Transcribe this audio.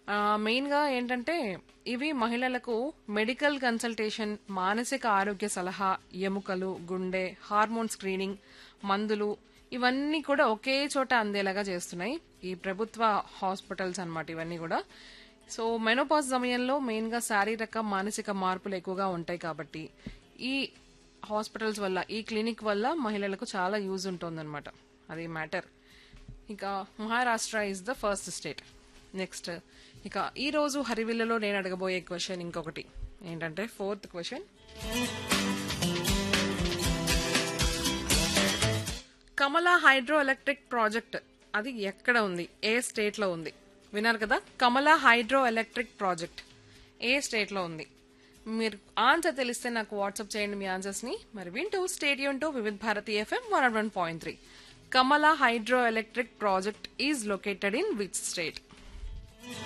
ఆ, మెయిన్గా ఏంటంటే ఇవి మహిళలకు మెడికల్ కన్సల్టేషన్ మానసిక ఆరోగ్య సలహా ఎముకలు గుండె హార్మోన్ స్క్రీనింగ్ మందులు ఇవన్నీ కూడా ఒకే చోట అందేలాగా చేస్తున్నాయి ఈ ప్రభుత్వ హాస్పిటల్స్ అన్నమాట ఇవన్నీ కూడా సో మెనోపాజ్ సమయంలో మెయిన్గా శారీరక మానసిక మార్పులు ఎక్కువగా ఉంటాయి కాబట్టి ఈ హాస్పిటల్స్ వల్ల ఈ క్లినిక్ వల్ల మహిళలకు చాలా యూజ్ ఉంటుందన్నమాట అది మ్యాటర్ ఇక Maharashtra is the first state next ఇక ఈ రోజు హరివిల్లులో నేను అడగబోయే క్వశ్చన్ ఇంకొకటి ఏంటంటే fourth question Kamala hydro electric project అది ఎక్కడ ఉంది ఏ స్టేట్ లో ఉంది విన్నారు కదా కమలా హైడ్రో ఎలక్ట్రిక్ ప్రాజెక్ట్ ఏ స్టేట్ లో ఉంది మీరు ఆన్సర్ తెలిస్తే నాకు వాట్సాప్ చేయండి మీ ఆన్సర్స్ ని మరి వింటూ stay tuned to Vividh Bharati FM one one point three Kamala hydro electric project is located in which state